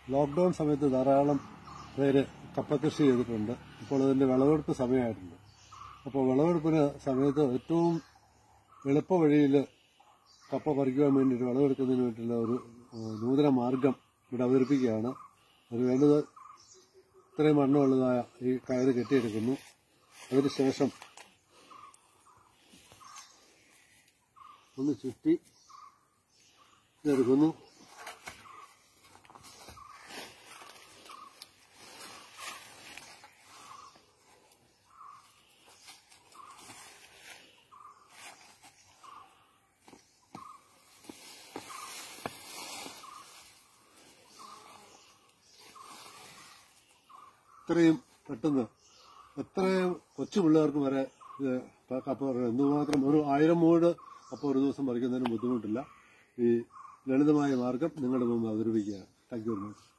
lockdown സമയത്ത് ധാരാളം പേര് കപ്പ കൃഷി ചെയ്തിട്ടുണ്ട് ഇപ്പോൾ അതിന്റെ വിളവെടുപ്പ് സമയമായിട്ടുണ്ട് അപ്പോൾ വിളവെടുപ്പിന് സമയത്ത് ഏറ്റവും എളുപ്പ വഴിയിൽ കപ്പ പറിക്കുവാൻ വേണ്ടിയിട്ട് വിളവെടുക്കുന്നതിന് വേണ്ടിയിട്ടുള്ള ഒരു ഏഹ്, നൂതന മാർഗം ഇവിടെ അവതരിപ്പിക്കുകയാണ് അതിന് വേണ്ടത് ഇത്രയും വണ്ണമുള്ളതായ ഈ കയറ് കെട്ടിയെടുക്കുന്നു അതിനുശേഷം ഒന്ന് ചുറ്റി ഇതെടുക്കുന്നു ഇത്രയും പെട്ടെന്ന് എത്രയും കൊച്ചു പിള്ളേർക്ക് വരെ ഇത് കപ്പ പറിക്കാൻ എന്തുമാത്രം ഒരു ആയിരം മൂട് കപ്പ ഒരു ദിവസം പറിക്കുന്നതിന് ബുദ്ധിമുട്ടില്ല ഈ ലളിതമായ മാർഗം നിങ്ങളുടെ മുമ്പ് അവതരിപ്പിക്കുകയാണ് താങ്ക് യു വെരി മച്ച്